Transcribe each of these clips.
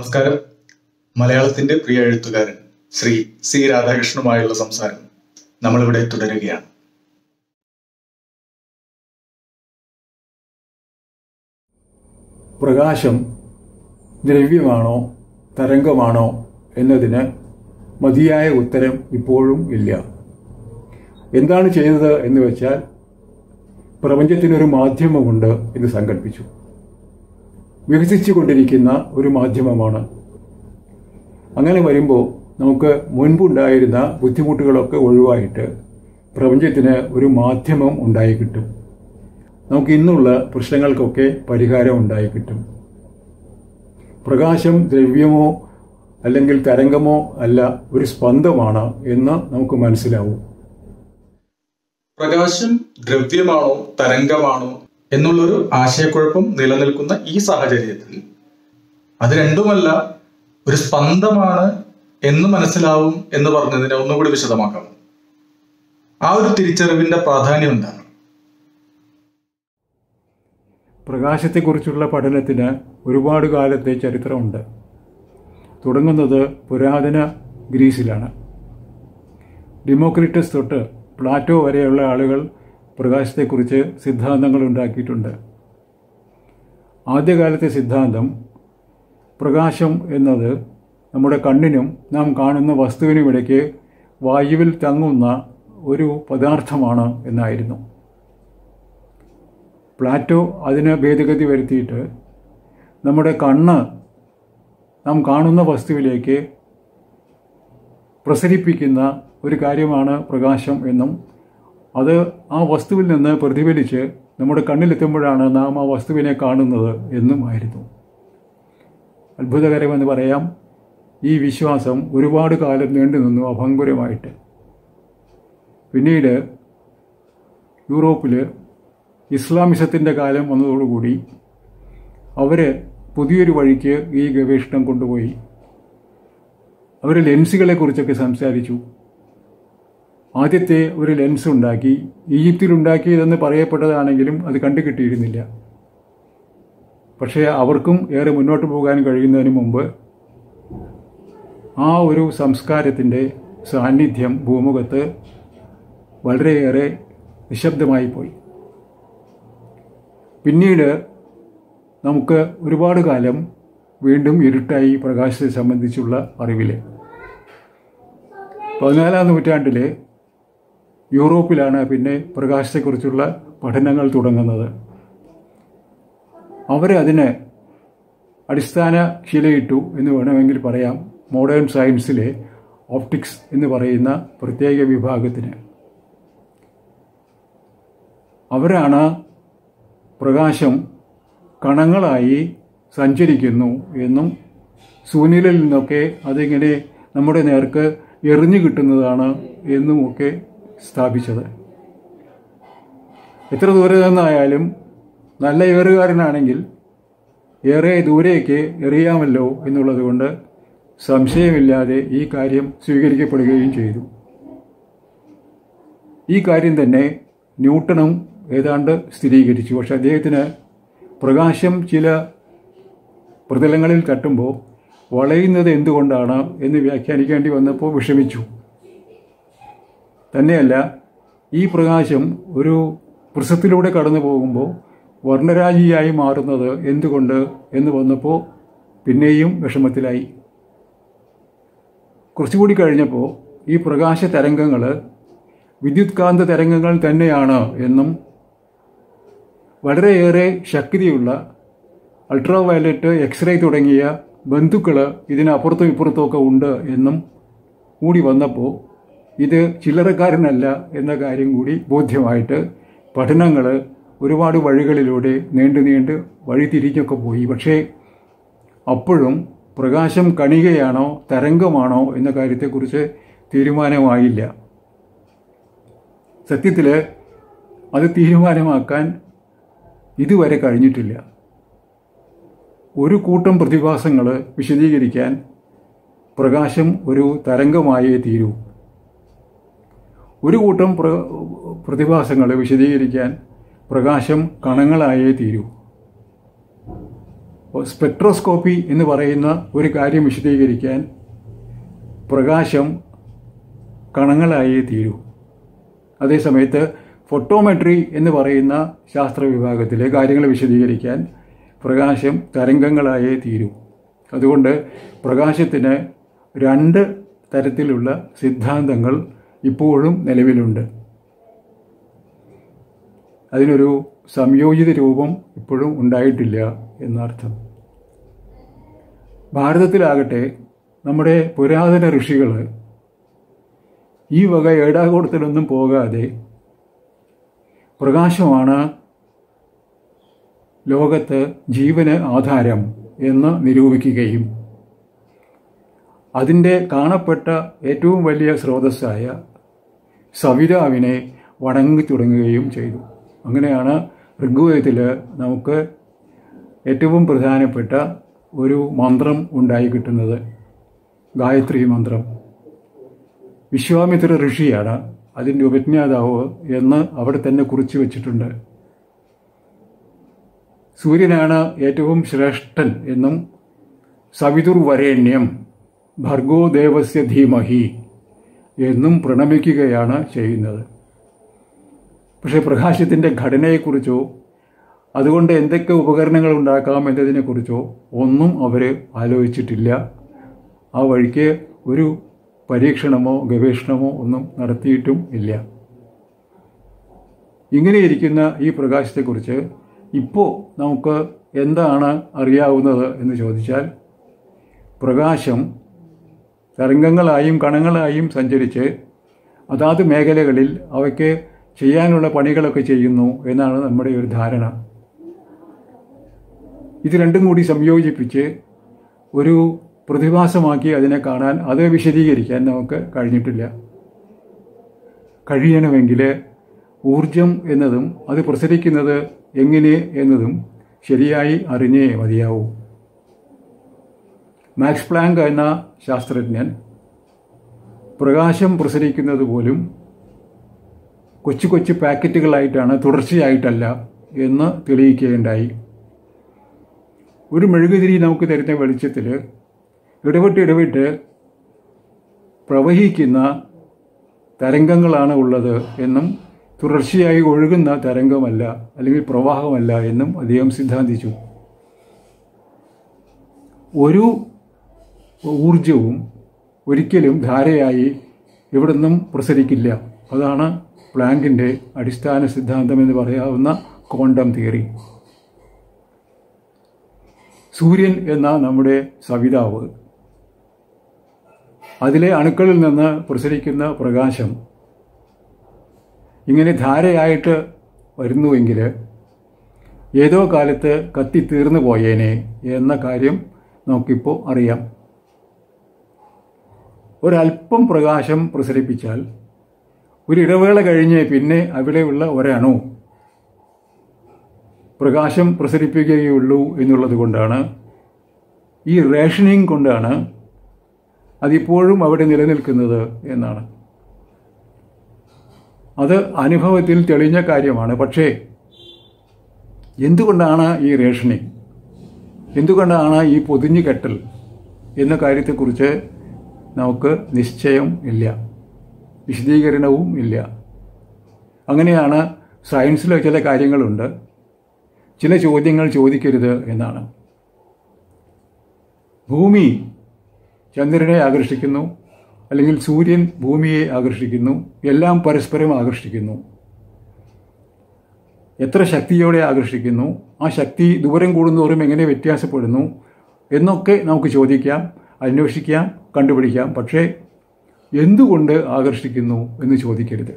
നമസ്കാരം മലയാളത്തിന്റെ പ്രിയ എഴുത്തുകാരൻ ശ്രീ സി രാധാകൃഷ്ണനുമായുള്ള സംസാരം നമ്മളിവിടെ തുടരുകയാണ് പ്രകാശം ദ്രവ്യമാണോ തരംഗമാണോ എന്നതിന് മതിയായ ഉത്തരം ഇപ്പോഴും ഇല്ല എന്താണ് ചെയ്തത് എന്ന് വെച്ചാൽ പ്രപഞ്ചത്തിനൊരു മാധ്യമമുണ്ട് എന്ന് സങ്കല്പിച്ചു വികസിച്ചുകൊണ്ടിരിക്കുന്ന ഒരു മാധ്യമമാണ് അങ്ങനെ വരുമ്പോൾ നമുക്ക് മുൻപുണ്ടായിരുന്ന ബുദ്ധിമുട്ടുകളൊക്കെ ഒഴിവായിട്ട് പ്രപഞ്ചത്തിന് ഒരു മാധ്യമം ഉണ്ടായി കിട്ടും നമുക്ക് ഇന്നുള്ള പ്രശ്നങ്ങൾക്കൊക്കെ പരിഹാരം ഉണ്ടായി കിട്ടും പ്രകാശം ദ്രവ്യമോ അല്ലെങ്കിൽ തരംഗമോ അല്ല ഒരു സ്പന്ദമാണ് എന്ന് നമുക്ക് മനസ്സിലാവും പ്രകാശം ദ്രവ്യമാണോ തരംഗമാണോ എന്നുള്ളൊരു ആശയക്കുഴപ്പം നിലനിൽക്കുന്ന ഈ സാഹചര്യത്തിൽ അത് രണ്ടുമല്ല ഒരു സ്പന്ദമാണ് എന്ന് മനസ്സിലാവും എന്ന് പറഞ്ഞതിനെ ഒന്നുകൂടി വിശദമാക്കാം ആ ഒരു തിരിച്ചറിവിന്റെ പ്രാധാന്യം എന്താണ് പ്രകാശത്തെക്കുറിച്ചുള്ള പഠനത്തിന് ഒരുപാട് കാലത്തെ ചരിത്രമുണ്ട് തുടങ്ങുന്നത് പുരാതന ഗ്രീസിലാണ് ഡെമോക്രിറ്റസ് തൊട്ട് പ്ലാറ്റോ വരെയുള്ള ആളുകൾ പ്രകാശത്തെക്കുറിച്ച് സിദ്ധാന്തങ്ങൾ ഉണ്ടാക്കിയിട്ടുണ്ട് ആദ്യകാലത്തെ സിദ്ധാന്തം പ്രകാശം എന്നത് നമ്മുടെ കണ്ണിനും നാം കാണുന്ന വസ്തുവിനും ഇടയ്ക്ക് വായുവിൽ തങ്ങുന്ന ഒരു പദാർത്ഥമാണ് എന്നായിരുന്നു പ്ലാറ്റോ അതിന് ഭേദഗതി വരുത്തിയിട്ട് നമ്മുടെ കണ്ണ് നാം കാണുന്ന വസ്തുവിലേക്ക് പ്രസരിപ്പിക്കുന്ന ഒരു കാര്യമാണ് പ്രകാശം എന്നും അത് ആ വസ്തുവിൽ നിന്ന് പ്രതിഫലിച്ച് നമ്മുടെ കണ്ണിലെത്തുമ്പോഴാണ് നാം ആ വസ്തുവിനെ കാണുന്നത് എന്നുമായിരുന്നു അത്ഭുതകരമെന്ന് പറയാം ഈ വിശ്വാസം ഒരുപാട് കാലം നീണ്ടു നിന്നു അഭങ്കുരമായിട്ട് പിന്നീട് യൂറോപ്പിൽ ഇസ്ലാമിസത്തിൻ്റെ കാലം വന്നതോടുകൂടി അവർ പുതിയൊരു വഴിക്ക് ഈ ഗവേഷണം കൊണ്ടുപോയി അവർ ലെൻസുകളെ കുറിച്ചൊക്കെ സംസാരിച്ചു ആദ്യത്തെ ഒരു ലെൻസ് ഉണ്ടാക്കി ഈജിപ്തിൽ ഉണ്ടാക്കിയതെന്ന് പറയപ്പെട്ടതാണെങ്കിലും അത് കണ്ടു കിട്ടിയിരുന്നില്ല പക്ഷേ അവർക്കും ഏറെ മുന്നോട്ട് പോകാൻ കഴിയുന്നതിന് മുമ്പ് ആ ഒരു സംസ്കാരത്തിൻ്റെ സാന്നിധ്യം ഭൂമുഖത്ത് വളരെയേറെ നിശബ്ദമായി പോയി പിന്നീട് നമുക്ക് ഒരുപാട് കാലം വീണ്ടും ഇരുട്ടായി പ്രകാശത്തെ സംബന്ധിച്ചുള്ള അറിവിൽ പതിനാലാം നൂറ്റാണ്ടിൽ യൂറോപ്പിലാണ് പിന്നെ പ്രകാശത്തെക്കുറിച്ചുള്ള പഠനങ്ങൾ തുടങ്ങുന്നത് അവരതിന് അടിസ്ഥാന ശിലയിട്ടു എന്ന് വേണമെങ്കിൽ പറയാം മോഡേൺ സയൻസിലെ ഓപ്റ്റിക്സ് എന്ന് പറയുന്ന പ്രത്യേക വിഭാഗത്തിന് അവരാണ് പ്രകാശം കണങ്ങളായി സഞ്ചരിക്കുന്നു എന്നും സൂര്യനിൽ നിന്നൊക്കെ അതിങ്ങനെ നമ്മുടെ നേർക്ക് എറിഞ്ഞു കിട്ടുന്നതാണ് എന്നുമൊക്കെ സ്ഥാപിച്ചത് എത്ര ദൂരെ നിന്നായാലും നല്ല ഏറുകാരനാണെങ്കിൽ ഏറെ ദൂരേക്ക് എറിയാമല്ലോ എന്നുള്ളത് കൊണ്ട് സംശയമില്ലാതെ ഈ കാര്യം സ്വീകരിക്കപ്പെടുകയും ചെയ്തു ഈ കാര്യം തന്നെ ന്യൂട്ടണും ഏതാണ്ട് സ്ഥിരീകരിച്ചു പക്ഷെ അദ്ദേഹത്തിന് പ്രകാശം ചില പ്രതലങ്ങളിൽ തട്ടുമ്പോൾ വളയുന്നത് എന്തുകൊണ്ടാണ് എന്ന് വ്യാഖ്യാനിക്കേണ്ടി വന്നപ്പോൾ വിഷമിച്ചു തന്നെയല്ല ഈ പ്രകാശം ഒരു വൃഷത്തിലൂടെ കടന്നു പോകുമ്പോൾ വർണ്ണരാജിയായി മാറുന്നത് എന്തുകൊണ്ട് എന്ന് വന്നപ്പോൾ പിന്നെയും വിഷമത്തിലായി കുറച്ചുകൂടി കഴിഞ്ഞപ്പോൾ ഈ പ്രകാശ തരംഗങ്ങൾ വിദ്യുത്കാന്ത തരംഗങ്ങൾ തന്നെയാണ് എന്നും വളരെയേറെ ശക്തിയുള്ള അൾട്രാ വയലറ്റ് എക്സ്റേ തുടങ്ങിയ ബന്ധുക്കൾ ഇതിനപ്പുറത്തും ഇപ്പുറത്തുമൊക്കെ ഉണ്ട് എന്നും കൂടി വന്നപ്പോൾ ഇത് ചില്ലറക്കാരനല്ല എന്ന കാര്യം കൂടി ബോധ്യമായിട്ട് പഠനങ്ങൾ ഒരുപാട് വഴികളിലൂടെ നീണ്ടു നീണ്ട് വഴി തിരിഞ്ഞൊക്കെ പോയി പക്ഷേ അപ്പോഴും പ്രകാശം കണികയാണോ തരംഗമാണോ എന്ന കാര്യത്തെക്കുറിച്ച് തീരുമാനമായില്ല സത്യത്തിൽ അത് തീരുമാനമാക്കാൻ ഇതുവരെ കഴിഞ്ഞിട്ടില്ല ഒരു കൂട്ടം പ്രതിഭാസങ്ങൾ വിശദീകരിക്കാൻ പ്രകാശം ഒരു തരംഗമായേ തീരൂ ഒരു കൂട്ടം പ്ര പ്രതിഭാസങ്ങൾ വിശദീകരിക്കാൻ പ്രകാശം കണങ്ങളായേ തീരൂ അപ്പോൾ സ്പെക്ട്രോസ്കോപ്പി എന്ന് പറയുന്ന ഒരു കാര്യം വിശദീകരിക്കാൻ പ്രകാശം കണങ്ങളായേ തീരൂ അതേസമയത്ത് ഫോട്ടോമെട്രി എന്ന് പറയുന്ന ശാസ്ത്ര വിഭാഗത്തിലെ കാര്യങ്ങൾ വിശദീകരിക്കാൻ പ്രകാശം തരംഗങ്ങളായേ തീരൂ അതുകൊണ്ട് പ്രകാശത്തിന് രണ്ട് തരത്തിലുള്ള സിദ്ധാന്തങ്ങൾ ഇപ്പോഴും നിലവിലുണ്ട് അതിനൊരു സംയോജിത രൂപം ഇപ്പോഴും ഉണ്ടായിട്ടില്ല എന്നർത്ഥം ഭാരതത്തിലാകട്ടെ നമ്മുടെ പുരാതന ഋഷികൾ ഈ വക ഏടാകൂടത്തിലൊന്നും പോകാതെ പ്രകാശമാണ് ലോകത്ത് ജീവന് ആധാരം എന്ന് നിരൂപിക്കുകയും അതിൻ്റെ കാണപ്പെട്ട ഏറ്റവും വലിയ സ്രോതസ്സായ സവിതാവിനെ വണങ്ങി തുടങ്ങുകയും ചെയ്തു അങ്ങനെയാണ് ഋഗ്വേദത്തിൽ നമുക്ക് ഏറ്റവും പ്രധാനപ്പെട്ട ഒരു മന്ത്രം ഉണ്ടായി കിട്ടുന്നത് ഗായത്രി മന്ത്രം വിശ്വാമിത്ര ഋഷിയാണ് അതിൻ്റെ ഉപജ്ഞാതാവ് എന്ന് അവിടെ തന്നെ കുറിച്ചു വച്ചിട്ടുണ്ട് സൂര്യനാണ് ഏറ്റവും ശ്രേഷ്ഠൻ എന്നും സവിതുർവരേണ്യം ഭർഗോ ദേവസ്യ ധീമഹി എന്നും പ്രണമിക്കുകയാണ് ചെയ്യുന്നത് പക്ഷേ പ്രകാശത്തിൻ്റെ ഘടനയെക്കുറിച്ചോ അതുകൊണ്ട് എന്തൊക്കെ ഉപകരണങ്ങൾ ഉണ്ടാക്കാം എന്നതിനെക്കുറിച്ചോ ഒന്നും അവർ ആലോചിച്ചിട്ടില്ല ആ വഴിക്ക് ഒരു പരീക്ഷണമോ ഗവേഷണമോ ഒന്നും നടത്തിയിട്ടും ഇല്ല ഇങ്ങനെയിരിക്കുന്ന ഈ പ്രകാശത്തെക്കുറിച്ച് ഇപ്പോൾ നമുക്ക് എന്താണ് അറിയാവുന്നത് എന്ന് ചോദിച്ചാൽ പ്രകാശം തരംഗങ്ങളായും കണങ്ങളായും സഞ്ചരിച്ച് അതാത് മേഖലകളിൽ അവയ്ക്ക് ചെയ്യാനുള്ള പണികളൊക്കെ ചെയ്യുന്നു എന്നാണ് നമ്മുടെ ഒരു ധാരണ ഇത് രണ്ടും കൂടി സംയോജിപ്പിച്ച് ഒരു പ്രതിഭാസമാക്കി അതിനെ കാണാൻ അത് വിശദീകരിക്കാൻ നമുക്ക് കഴിഞ്ഞിട്ടില്ല കഴിയണമെങ്കിൽ ഊർജം എന്നതും അത് പ്രസരിക്കുന്നത് എങ്ങനെ എന്നതും ശരിയായി അറിഞ്ഞേ മതിയാവൂ മാക്സ് പ്ലാങ്ക് എന്ന ശാസ്ത്രജ്ഞൻ പ്രകാശം പ്രസരിക്കുന്നത് പോലും കൊച്ചു കൊച്ചു പാക്കറ്റുകളായിട്ടാണ് തുടർച്ചയായിട്ടല്ല എന്ന് തെളിയിക്കുകയുണ്ടായി ഒരു മെഴുകുതിരി നമുക്ക് തരുന്ന വെളിച്ചത്തിൽ ഇടവിട്ട് ഇടവിട്ട് പ്രവഹിക്കുന്ന തരംഗങ്ങളാണ് ഉള്ളത് എന്നും തുടർച്ചയായി ഒഴുകുന്ന തരംഗമല്ല അല്ലെങ്കിൽ പ്രവാഹമല്ല എന്നും അദ്ദേഹം സിദ്ധാന്തിച്ചു ഒരു ഊർജവും ഒരിക്കലും ധാരയായി ഇവിടുന്നും പ്രസരിക്കില്ല അതാണ് പ്ലാങ്കിൻ്റെ അടിസ്ഥാന സിദ്ധാന്തം എന്ന് പറയാവുന്ന ക്വാണ്ടം തിയറി സൂര്യൻ എന്ന നമ്മുടെ സവിതാവ് അതിലെ അണുക്കളിൽ നിന്ന് പ്രസരിക്കുന്ന പ്രകാശം ഇങ്ങനെ ധാരയായിട്ട് വരുന്നുവെങ്കിൽ ഏതോ കാലത്ത് കത്തിത്തീർന്നു പോയേനെ എന്ന കാര്യം നമുക്കിപ്പോൾ അറിയാം ഒരല്പം പ്രകാശം പ്രസരിപ്പിച്ചാൽ ഒരു ഇടവേള കഴിഞ്ഞ് പിന്നെ അവിടെയുള്ള ഒരണു പ്രകാശം പ്രസരിപ്പിക്കുകയുള്ളൂ എന്നുള്ളത് കൊണ്ടാണ് ഈ റേഷനിങ് കൊണ്ടാണ് അതിപ്പോഴും അവിടെ നിലനിൽക്കുന്നത് എന്നാണ് അത് അനുഭവത്തിൽ തെളിഞ്ഞ കാര്യമാണ് പക്ഷേ എന്തുകൊണ്ടാണ് ഈ റേഷനിങ് എന്തുകൊണ്ടാണ് ഈ പൊതിഞ്ഞു കെട്ടൽ എന്ന കാര്യത്തെക്കുറിച്ച് നമുക്ക് നിശ്ചയം ഇല്ല വിശദീകരണവും ഇല്ല അങ്ങനെയാണ് സയൻസിലെ ചില കാര്യങ്ങളുണ്ട് ചില ചോദ്യങ്ങൾ ചോദിക്കരുത് എന്നാണ് ഭൂമി ചന്ദ്രനെ ആകർഷിക്കുന്നു അല്ലെങ്കിൽ സൂര്യൻ ഭൂമിയെ ആകർഷിക്കുന്നു എല്ലാം പരസ്പരം ആകർഷിക്കുന്നു എത്ര ശക്തിയോടെ ആകർഷിക്കുന്നു ആ ശക്തി ദൂരം കൂടുന്നതോറും എങ്ങനെ വ്യത്യാസപ്പെടുന്നു എന്നൊക്കെ നമുക്ക് ചോദിക്കാം അന്വേഷിക്കാം കണ്ടുപിടിക്കാം പക്ഷേ എന്തുകൊണ്ട് ആകർഷിക്കുന്നു എന്ന് ചോദിക്കരുത്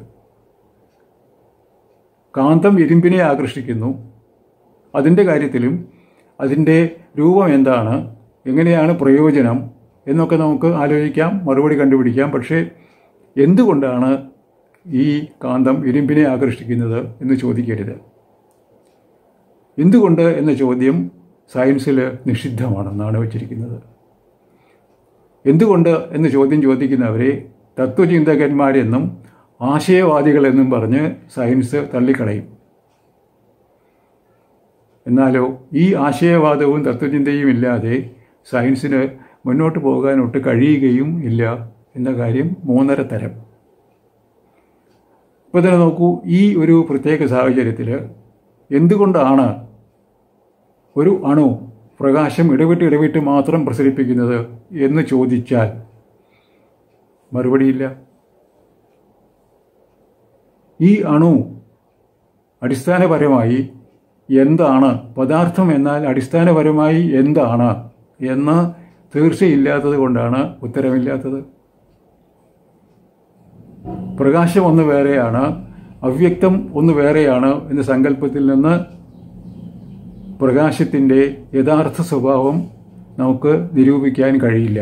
കാന്തം ഇരുമ്പിനെ ആകർഷിക്കുന്നു അതിൻ്റെ കാര്യത്തിലും അതിൻ്റെ രൂപം എന്താണ് എങ്ങനെയാണ് പ്രയോജനം എന്നൊക്കെ നമുക്ക് ആലോചിക്കാം മറുപടി കണ്ടുപിടിക്കാം പക്ഷേ എന്തുകൊണ്ടാണ് ഈ കാന്തം ഇരുമ്പിനെ ആകർഷിക്കുന്നത് എന്ന് ചോദിക്കരുത് എന്തുകൊണ്ട് എന്ന ചോദ്യം സയൻസിൽ നിഷിദ്ധമാണെന്നാണ് വച്ചിരിക്കുന്നത് എന്തുകൊണ്ട് എന്ന ചോദ്യം ചോദിക്കുന്നവരെ തത്വചിന്തകന്മാരെന്നും ആശയവാദികളെന്നും പറഞ്ഞ് സയൻസ് തള്ളിക്കളയും എന്നാലോ ഈ ആശയവാദവും തത്വചിന്തയും ഇല്ലാതെ സയൻസിന് മുന്നോട്ട് പോകാൻ ഒട്ട് കഴിയുകയും ഇല്ല എന്ന കാര്യം മൂന്നര തരം ഇപ്പോൾ തന്നെ നോക്കൂ ഈ ഒരു പ്രത്യേക സാഹചര്യത്തിൽ എന്തുകൊണ്ടാണ് ഒരു അണു പ്രകാശം ഇടവിട്ട് ഇടവിട്ട് മാത്രം പ്രസരിപ്പിക്കുന്നത് എന്ന് ചോദിച്ചാൽ മറുപടിയില്ല ഈ അണു അടിസ്ഥാനപരമായി എന്താണ് പദാർത്ഥം എന്നാൽ അടിസ്ഥാനപരമായി എന്താണ് എന്ന് തീർച്ചയില്ലാത്തത് കൊണ്ടാണ് ഉത്തരമില്ലാത്തത് പ്രകാശം ഒന്ന് വേറെയാണ് അവ്യക്തം ഒന്ന് വേറെയാണ് എന്ന സങ്കല്പത്തിൽ നിന്ന് പ്രകാശത്തിൻ്റെ യഥാർത്ഥ സ്വഭാവം നമുക്ക് നിരൂപിക്കാൻ കഴിയില്ല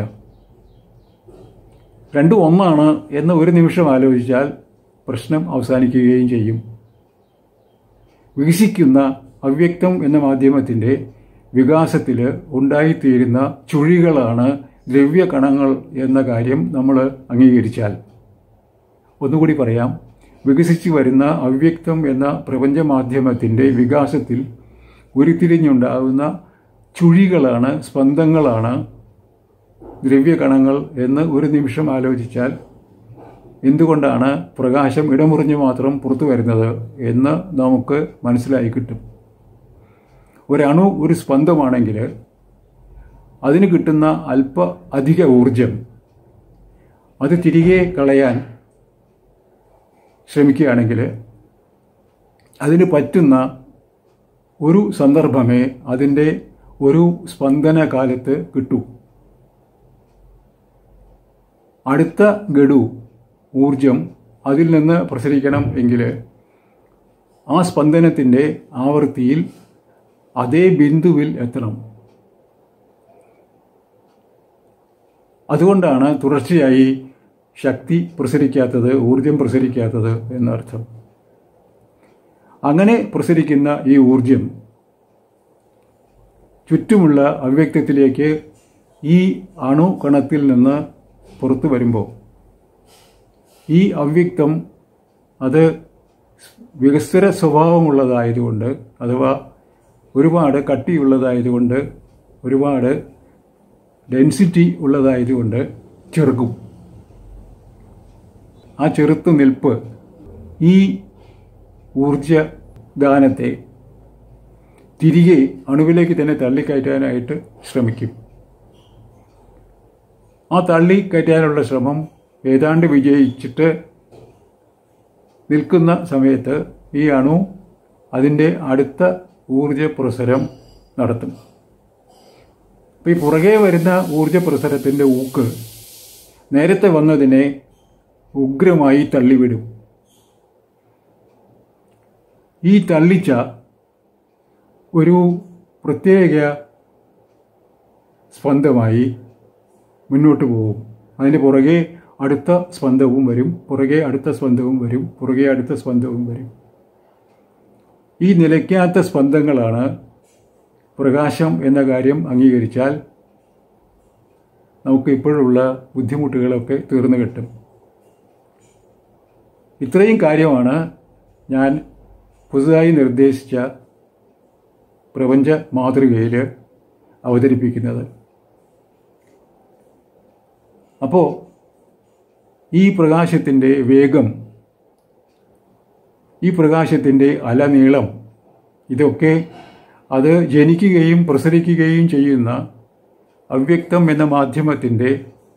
രണ്ടും ഒന്നാണ് എന്ന് ഒരു നിമിഷം ആലോചിച്ചാൽ പ്രശ്നം അവസാനിക്കുകയും ചെയ്യും വികസിക്കുന്ന അവ്യക്തം എന്ന മാധ്യമത്തിൻ്റെ വികാസത്തിൽ ഉണ്ടായിത്തീരുന്ന ചുഴികളാണ് ദ്രവ്യകണങ്ങൾ എന്ന കാര്യം നമ്മൾ അംഗീകരിച്ചാൽ ഒന്നുകൂടി പറയാം വികസിച്ചു വരുന്ന അവ്യക്തം എന്ന പ്രപഞ്ചമാധ്യമത്തിൻ്റെ വികാസത്തിൽ ഉരുത്തിരിഞ്ഞുണ്ടാകുന്ന ചുഴികളാണ് സ്പന്ദങ്ങളാണ് ദ്രവ്യകണങ്ങൾ എന്ന് ഒരു നിമിഷം ആലോചിച്ചാൽ എന്തുകൊണ്ടാണ് പ്രകാശം ഇടമുറിഞ്ഞ് മാത്രം പുറത്തു വരുന്നത് എന്ന് നമുക്ക് മനസ്സിലായി കിട്ടും ഒരണു ഒരു സ്പന്ദമാണെങ്കിൽ അതിന് കിട്ടുന്ന അല്പ അധിക ഊർജം അത് തിരികെ കളയാൻ ശ്രമിക്കുകയാണെങ്കിൽ അതിന് പറ്റുന്ന ഒരു സന്ദർഭമേ അതിൻ്റെ ഒരു സ്പന്ദന കാലത്ത് കിട്ടൂ അടുത്ത ഗഡു ഊർജം അതിൽ നിന്ന് പ്രസരിക്കണം എങ്കിൽ ആ സ്പന്ദനത്തിൻ്റെ ആവൃത്തിയിൽ അതേ ബിന്ദുവിൽ എത്തണം അതുകൊണ്ടാണ് തുടർച്ചയായി ശക്തി പ്രസരിക്കാത്തത് ഊർജം പ്രസരിക്കാത്തത് എന്നർത്ഥം അങ്ങനെ പ്രസരിക്കുന്ന ഈ ഊർജം ചുറ്റുമുള്ള അവ്യക്തത്തിലേക്ക് ഈ അണുകണത്തിൽ നിന്ന് പുറത്തു വരുമ്പോൾ ഈ അവ്യക്തം അത് വികസ്വര സ്വഭാവമുള്ളതായതുകൊണ്ട് അഥവാ ഒരുപാട് കട്ടിയുള്ളതായതുകൊണ്ട് ഒരുപാട് ഡെൻസിറ്റി ഉള്ളതായതുകൊണ്ട് ചെറുക്കും ആ ചെറുത്തു നിൽപ്പ് ഈ ഊർജദാനത്തെ തിരികെ അണുവിലേക്ക് തന്നെ തള്ളിക്കയറ്റാനായിട്ട് ശ്രമിക്കും ആ തള്ളിക്കയറ്റാനുള്ള ശ്രമം ഏതാണ്ട് വിജയിച്ചിട്ട് നിൽക്കുന്ന സമയത്ത് ഈ അണു അതിൻ്റെ അടുത്ത ഊർജ പ്രസരം നടത്തും അപ്പോൾ ഈ പുറകെ വരുന്ന ഊർജ പ്രസരത്തിൻ്റെ ഊക്ക് നേരത്തെ വന്നതിനെ ഉഗ്രമായി തള്ളിവിടും ഈ തള്ളിച്ച ഒരു പ്രത്യേക സ്പന്ദമായി മുന്നോട്ട് പോകും അതിന് പുറകെ അടുത്ത സ്പന്ദവും വരും പുറകെ അടുത്ത സ്പന്ദവും വരും പുറകെ അടുത്ത സ്പന്ദവും വരും ഈ നിലയ്ക്കാത്ത സ്പന്ദങ്ങളാണ് പ്രകാശം എന്ന കാര്യം അംഗീകരിച്ചാൽ നമുക്ക് ഇപ്പോഴുള്ള ബുദ്ധിമുട്ടുകളൊക്കെ തീർന്നു കിട്ടും ഇത്രയും കാര്യമാണ് ഞാൻ പുതുതായി നിർദ്ദേശിച്ച പ്രപഞ്ച മാതൃകയിൽ അവതരിപ്പിക്കുന്നത് അപ്പോൾ ഈ പ്രകാശത്തിൻ്റെ വേഗം ഈ പ്രകാശത്തിൻ്റെ അലനീളം ഇതൊക്കെ അത് ജനിക്കുകയും പ്രസരിക്കുകയും ചെയ്യുന്ന അവ്യക്തം എന്ന മാധ്യമത്തിൻ്റെ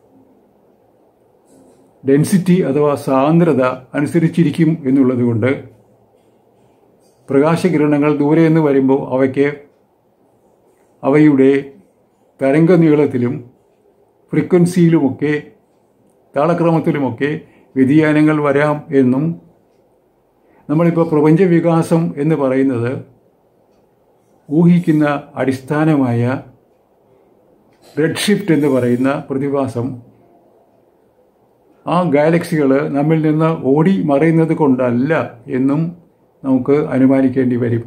ഡെൻസിറ്റി അഥവാ സാന്ദ്രത അനുസരിച്ചിരിക്കും എന്നുള്ളതുകൊണ്ട് പ്രകാശകിരണങ്ങൾ ദൂരെ നിന്ന് വരുമ്പോൾ അവയ്ക്ക് അവയുടെ തരംഗനീളത്തിലും ഫ്രീക്വൻസിയിലുമൊക്കെ താളക്രമത്തിലുമൊക്കെ വ്യതിയാനങ്ങൾ വരാം എന്നും നമ്മളിപ്പോൾ പ്രപഞ്ചവികാസം എന്ന് പറയുന്നത് ഊഹിക്കുന്ന അടിസ്ഥാനമായ റെഡ് ഷിഫ്റ്റ് എന്ന് പറയുന്ന പ്രതിഭാസം ആ ഗാലക്സികൾ നമ്മിൽ നിന്ന് ഓടി മറയുന്നത് കൊണ്ടല്ല എന്നും നമുക്ക് അനുമാനിക്കേണ്ടി വരും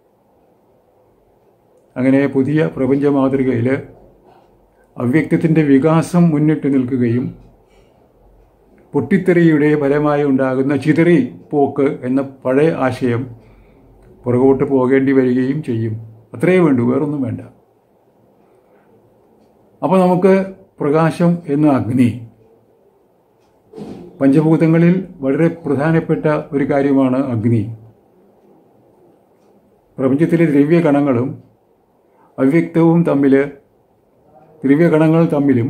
അങ്ങനെ പുതിയ പ്രപഞ്ച മാതൃകയിൽ അവ്യക്തത്തിൻ്റെ വികാസം മുന്നിട്ട് നിൽക്കുകയും പൊട്ടിത്തെറിയുടെ ഫലമായി ഉണ്ടാകുന്ന ചിതറി പോക്ക് എന്ന പഴയ ആശയം പുറകോട്ട് പോകേണ്ടി വരികയും ചെയ്യും അത്രയേ വേണ്ടൂ വേറൊന്നും വേണ്ട അപ്പോൾ നമുക്ക് പ്രകാശം എന്ന അഗ്നി പഞ്ചഭൂതങ്ങളിൽ വളരെ പ്രധാനപ്പെട്ട ഒരു കാര്യമാണ് അഗ്നി പ്രപഞ്ചത്തിലെ ദ്രവ്യകണങ്ങളും അവ്യക്തവും തമ്മിൽ ദ്രവ്യകണങ്ങൾ തമ്മിലും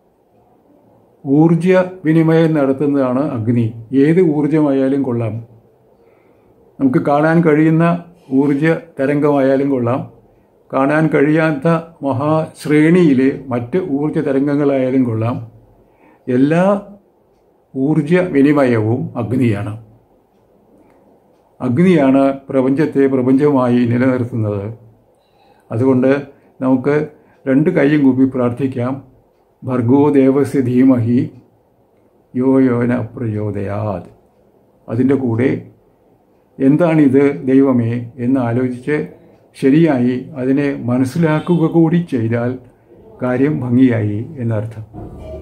ഊർജ വിനിമയം നടത്തുന്നതാണ് അഗ്നി ഏത് ഊർജമായാലും കൊള്ളാം നമുക്ക് കാണാൻ കഴിയുന്ന ഊർജ തരംഗമായാലും കൊള്ളാം കാണാൻ കഴിയാത്ത മഹാശ്രേണിയിലെ മറ്റ് ഊർജ തരംഗങ്ങളായാലും കൊള്ളാം എല്ലാ ഊർജ വിനിമയവും അഗ്നിയാണ് അഗ്നിയാണ് പ്രപഞ്ചത്തെ പ്രപഞ്ചമായി നിലനിർത്തുന്നത് അതുകൊണ്ട് നമുക്ക് രണ്ട് കൈയും കൂപ്പി പ്രാർത്ഥിക്കാം ഭർഗോ ദേവസ്യ ധീമഹി യോ യോന പ്രചോദയാത് അതിൻ്റെ കൂടെ എന്താണിത് ദൈവമേ എന്ന് ആലോചിച്ച് ശരിയായി അതിനെ മനസ്സിലാക്കുക കൂടി ചെയ്താൽ കാര്യം ഭംഗിയായി എന്നർത്ഥം